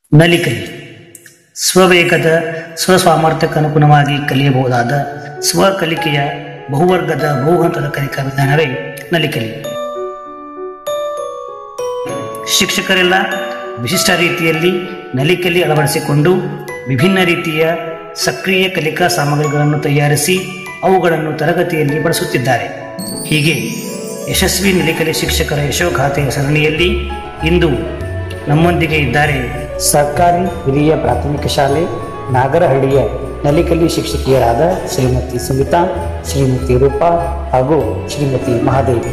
ನಲಿಕಲಿ ಸ್ವವೇಗದ ಸ್ವಸಾಮರ್ಥ್ಯಕ್ಕೆ ಅನುಗುಣವಾಗಿ ಕಲಿಯಬಹುದಾದ ಸ್ವಕಲಿಕೆಯ ಬಹುವರ್ಗದ ಬಹುಹಂತದ ಕಲಿಕಾ ವಿಧಾನವೇ ನಲಿಕಲಿ ಶಿಕ್ಷಕರೆಲ್ಲ ವಿಶಿಷ್ಟ ರೀತಿಯಲ್ಲಿ ನಲಿಕಲಿ ಅಳವಡಿಸಿಕೊಂಡು ವಿಭಿನ್ನ ರೀತಿಯ ಸಕ್ರಿಯ ಕಲಿಕಾ ಸಾಮಗ್ರಿಗಳನ್ನು ತಯಾರಿಸಿ ಅವುಗಳನ್ನು ತರಗತಿಯಲ್ಲಿ ಬಳಸುತ್ತಿದ್ದಾರೆ ಹೀಗೆ ಯಶಸ್ವಿ ನಲಿಕಲಿ ಶಿಕ್ಷಕರ ಯಶೋಗಾಥೆಯ ಸರಣಿಯಲ್ಲಿ ಇಂದು ನಮ್ಮೊಂದಿಗೆ ಇದ್ದಾರೆ ಸರ್ಕಾರಿ ಹಿರಿಯ ಪ್ರಾಥಮಿಕ ಶಾಲೆ ನಾಗರಹಳ್ಳಿಯ ನಲಿಕಲಿ ಶಿಕ್ಷಕಿಯರಾದ ಶ್ರೀಮತಿ ಸುಮಿತಾ ಶ್ರೀಮತಿ ರೂಪಾ ಹಾಗೂ ಶ್ರೀಮತಿ ಮಹಾದೇವಿ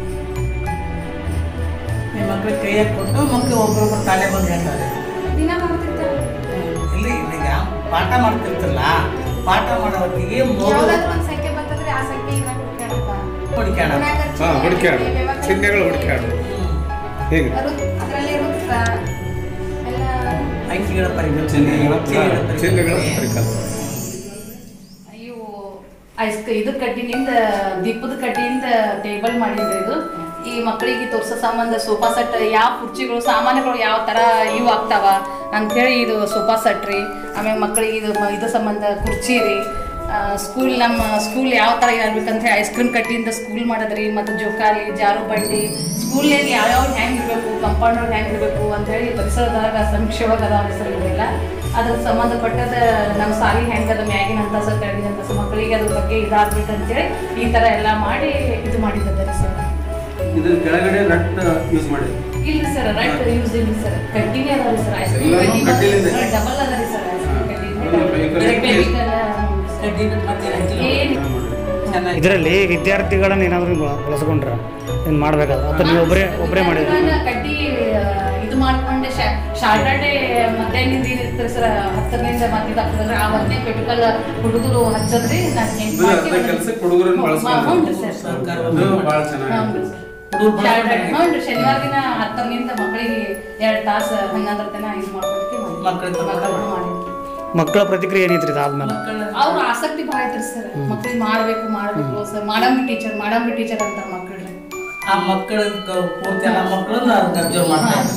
ನಿಮ್ಮ ಮಕ್ಳಿಗೆ ಕೈಯಾಗ ಕೊಟ್ಟು ಮಕ್ಕಳು ಒಬ್ಬರೊಬ್ಬರು ಕಾಲೇ ಬಂದು ಹೇಳ್ತಾರೆ ದಿನ ಮಾಡ್ತಿರ್ತಾರೆ ಇಲ್ಲಿ ಈಗ ಪಾಠ ಮಾಡ್ತಿರ್ತಲ್ಲ ಪಾಠ ಮಾಡೋ ಹೊತ್ತಿಗೆ ಮೂರು ಯಾವ್ದಾದ್ರು ಒಂದ್ ಸಂಖ್ಯೆ ಬರ್ತದ್ರೆ ಆ ಸಂಖ್ಯೆ ಇದ್ರಾಗ ಹುಡ್ಕ್ಯಾಡಪ್ಪ. ಹುಡುಕ್ಯಾಡ ಗುಣಾಕಾರ ಹಾ, ಹುಡುಕ್ಯಾಡು. ಚಿಹ್ನೆ, ವ್ಯವಕಲನ ಚಿಹ್ನೆಗಳು ಹುಡುಕ್ಯಾಡು. ಹೇಗೆ ಅದು- ಅದ್ರಲ್ಲಿ ವೃತ್ತ ಎಲ್ಲ ಅಂಕಿಗಳ ಪರಿಕಲ್ಪನೆ ಚಿಹ್ನೆಗಳ ಚಿಹ್ನೆಗಳ ಚಿಹ್ನೆಗಳ ಪರಿಕಲ್ಪನೆ. ಪರಿಕಲ್ಪನೆ ಇವು ಐಸ್ ಇದು ಕಡ್ಡಿನಿಂದ ದೀಪದ ಕಡ್ಡಿಯಿಂದ ಟೇಬಲ್ ಮಾಡಿದ್ರಿ ಇದು ಈ ಮಕ್ಕಳಿಗೆ ತೋರ್ಸೋ ಸಂಬಂಧ ಸೋಫಾ ಸೆಟ್ ಯಾವ ಕುರ್ಚಿಗಳು ಸಾಮಾನುಗಳು ಯಾವ ಥರ ಇವು ಆಗ್ತಾವ ಅಂಥೇಳಿ ಇದು ಸೋಫಾ ಸೆಟ್ ರೀ ಆಮೇಲೆ ಮಕ್ಕಳಿಗೆ ಇದು ಮ- ಇದು ಸಂಬಂಧ ಕುರ್ಚಿ ರೀ ಸ್ಕೂಲ್ ನಮ್ಮ ಸ್ಕೂಲ್ ಯಾವ ಥರ ಇರ್ಬೇಕಂತ ಹೇಳಿ ಐಸ್ ಕ್ರೀಮ್ ಕಟ್ಟಿಯಿಂದ ಸ್ಕೂಲ್ ಮಾಡೋದ್ರಿ ಮತ್ತು ಜೋಕಾಲಿ ಜಾರು ಬಂಡಿ ಸ್ಕೂಲ್ನಲ್ಲಿ ಯಾವ್ಯಾವ ಹ್ಯಾಂಗ್ ಇರಬೇಕು ಕಂಪೌಂಡ್ ಒಳಗೆ ಹ್ಯಾಂಗ್ ಇರಬೇಕು ಅಂತ ಹೇಳಿ ಪರಿಸರದಾಗ ಸಮೀಕ್ಷೆ ಒಳಗೆ ಅದಾವ ಹೆಸರು ಇವೆಲ್ಲ ಅದ್ರ ಸಂಬಂಧಪಟ್ಟದ ನಮ್ಮ ಸಾಲಿ ಹೆಂಗೆ ಅದ ಮ್ಯಾಗಿನ ಹಂತಸ ಕೆಳಗಿನ ಹಂತಸ ಮಕ್ಕಳಿಗೆ ಅದ್ರ ಬಗ್ಗೆ ಇದಾಗ್ಬೇಕಂತೇಳಿ ಈ ಥರ ಎಲ್ಲ ಮಾಡಿ ಇದು ಮಾಡಿದ್ದಾರೆ ಸರ್ ಇದ್ರ ಕೆಳಗಡೆ ನಟ್ ಯೂಸ್ ಮಾಡಿ ಇಲ್ಲ ಸರ್ ರೈಟ್ ಯೂಸ್ ಇಲ್ಲ ಸರ್ ಕಡ್ಡಿನೇ ಅದಾವ ಸರ್ ಐಸ್ ಎಲ್ಲಾನು ಕಡ್ಡಿಲಿಂದ? ಡಬಲ್ ಅದ ರೀ ಸರ್ ಐಸ್ ಅದು chemical- ಕಡ್ಡಿ ಮತ್ತೆ ಅಂಕಿಗಳು. ಏನು ಚೆನ್ನಾಗಿ ಇದರಲ್ಲಿ ವಿದ್ಯಾರ್ಥಿಗಳನ್ನ ಏನಾದರೂ ಬಳಸ್ಕೊಂಡ್ರ ಏನು ಮಾಡ್ಬೇಕಾದ್ರೆ ಅಥವಾ ನೀವು ಒಬ್ಬರೇ ಒಬ್ಬರೇ ಮಾಡಿದ್ರೆ ನಾನು ಕಡ್ಡಿ ಆ, ಇದು ಮಾಡ್ಕೊಂಡೆ ಶಾರ್ಟರ್ಡೇ ಮಧ್ಯಾಹ್ನದಿಂದ ಇರ್ತಾರೆ ಸರ್ ಹತ್ತರಿಂದ ಮತ್ತಿದಾಗ್ತದಂದ್ರೆ ಆ ಹೊತ್ತನೇ ಪೆಟ್ಕಲ್ ಹುಡುಗರು ಹಚ್ಚದ್ರಿ ನಾನು ಹೆಂಗ್ ಇದು ಅರ್ಧ ಮಾಡ್ತೀನಿ ಕೆಲ್ಸಕ್ಕೆ ಹುಡುಗರನ್ನ ಬಳಸ್ಕೊಂಡ್ರು. ಹ್ಞೂ ಸರ್ ಸರ್ಕಾರ ಅದು ಭಾಳ ಚೆನ್ನಾಗಿ ಹ್ಞೂ ಹುಡುಗ್ರು ಶಾರ್ಟರ್ಡೇ ಬಳಸ್ಕೊಂಡ್ರೆ ಹ್ಞೂ ಶನಿವಾರ ದಿನ ಹತ್ತರಿಂದ ಮಕ್ಕಳಿಗೆ ಎರಡು ತಾಸು ಹಂಗಂದ್ರೆ ತನ ಇದು ಮಾಡ್ಕೊಳ್ತೀವಿ ಮಕ್ಕಳಿಗೆ ಮಕ್ಕಳು ಮಾಡಿ ಮಕ್ಕಳ ಪ್ರತಿಕ್ರಿಯೆ ಏನೈತ್ರಿ ಇದಾದ್ಮೇಲೆ ಮಕ್ಕಳ ಅವ್ರು ಆಸಕ್ತಿ ಭಾಳ ಐತ್ರಿ ಸರ್ ಮಕ್ಳಿಗೆ ಮಾಡ್ಬೇಕು ಮಾಡ್ಬೇಕು ಸರ್ ಮಾಡಂಬಿ ಟೀಚರ್ ಮಾಡಂಬಿ ಟೀಚರ್ ಅಂತಾರೆ ಮಕ್ಕಳ್ರಿ ಆ ಮಕ್ಕಳ ಪೂರ್ತಿ ಎಲ್ಲ ಮಕ್ಕಳನ್ನ ಅಬ್ಸರ್ವ್ ಮಾಡ್ತಾರೆ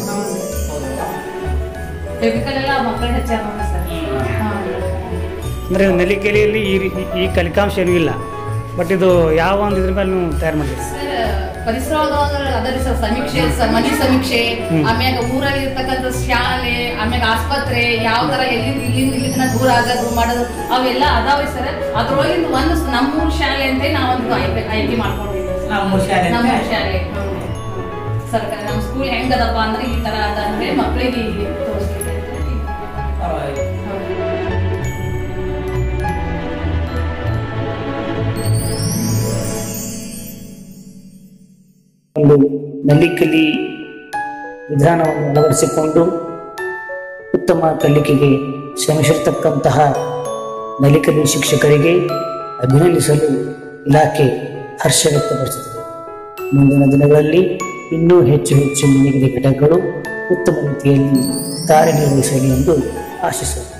ಫೆವಿಕಲ್ ಎಲ್ಲ ಮಕ್ಕಳು ಹೆಚ್ಚಾರ ನೋಡಿ ಸರ್ ಹಾಂ ಅಂದರೆ ನಲಿಕೆಲೆಯಲ್ಲಿ ಈ ರೀತಿ ಈ ಕಲಿಕಾಂಶ ಏನೂ ಇಲ್ಲ ಬಟ್ ಇದು ಯಾವ ಒಂದು ಇದ್ರ ಮೇಲೆ ನೀವು ತಯಾರು ಮಾಡಿರಿ ಸರ್ ಪರಿಸರದೊಳಗ ಅದರಿ ಸರ್ ಸಮೀಕ್ಷೆ ಸ- ಮನೆ ಸಮೀಕ್ಷೆ ಆಮ್ಯಾಗ ಊರಲ್ಲಿ ಇರ್ತಕ್ಕಂಥ ಶಾಲೆ ಆಮ್ಯಾಗ ಆಸ್ಪತ್ರೆ ಯಾವ ತರ ಎಲ್ಲಿಂದ ಇಲ್ಲಿಂದ ಇಲ್ಲಿಂದ ದೂರ ಆಗೋದು ಮಾಡೋದು ಅವೆಲ್ಲ ಅದಾವೆ ಸರ್ ಅದ್ರೊಳಗಿಂದ ಒಂದು ಸ- ನಮ್ಮೂರ್ ಶಾಲೆ ಅಂತ ನಾವೊಂದು ಆಯ್ಕೆ ಆಯ್ಕೆ ಮಾಡ್ಕೊಂಡಿದ್ದೀವಿ ಸರ್. ನಮ್ಮ ಶಾಲೆ ಅಂತ. ನಮ್ಮ ಶಾಲೆ ಹ್ಮ್. ಸರ್ಕಾರ ನಮ್ಮ ಸ್ಕೂಲ್ ಹೆಂಗದಪ್ಪ ಅಂದ್ರೆ ಈ ತರ ಅದ ಅಂದ್ರೆ ಮಕ್ಕಳಿಗೆ ತೋರಿಸ್ಲಿಕ್ಕೆ ಅಂತ ಹೇಳಿ. ಪರವಾಗಿಲ್ಲ. ಹೌದು. ಒಂದು ನಲಿಕಲಿ ವಿಧಾನವನ್ನು ಅಳವಡಿಸಿಕೊಂಡು ಉತ್ತಮ ಕಲಿಕೆಗೆ ಶ್ರಮಿಸಿರ್ತಕ್ಕಂತಹ ನಲಿಕಲಿ ಶಿಕ್ಷಕರಿಗೆ ಅಭಿನಂದಿಸಲು ಇಲಾಖೆ ಹರ್ಷ ವ್ಯಕ್ತಪಡಿಸುತ್ತದೆ ಮುಂದಿನ ದಿನಗಳಲ್ಲಿ ಇನ್ನೂ ಹೆಚ್ಚು ಹೆಚ್ಚು ನಲಿಕಲಿ ಘಟಕಗಳು ಉತ್ತಮ ರೀತಿಯಲ್ಲಿ ಕಾರ್ಯನಿರ್ವಹಿಸಲಿ ಎಂದು ಆಶಿಸುತ್ತೇನೆ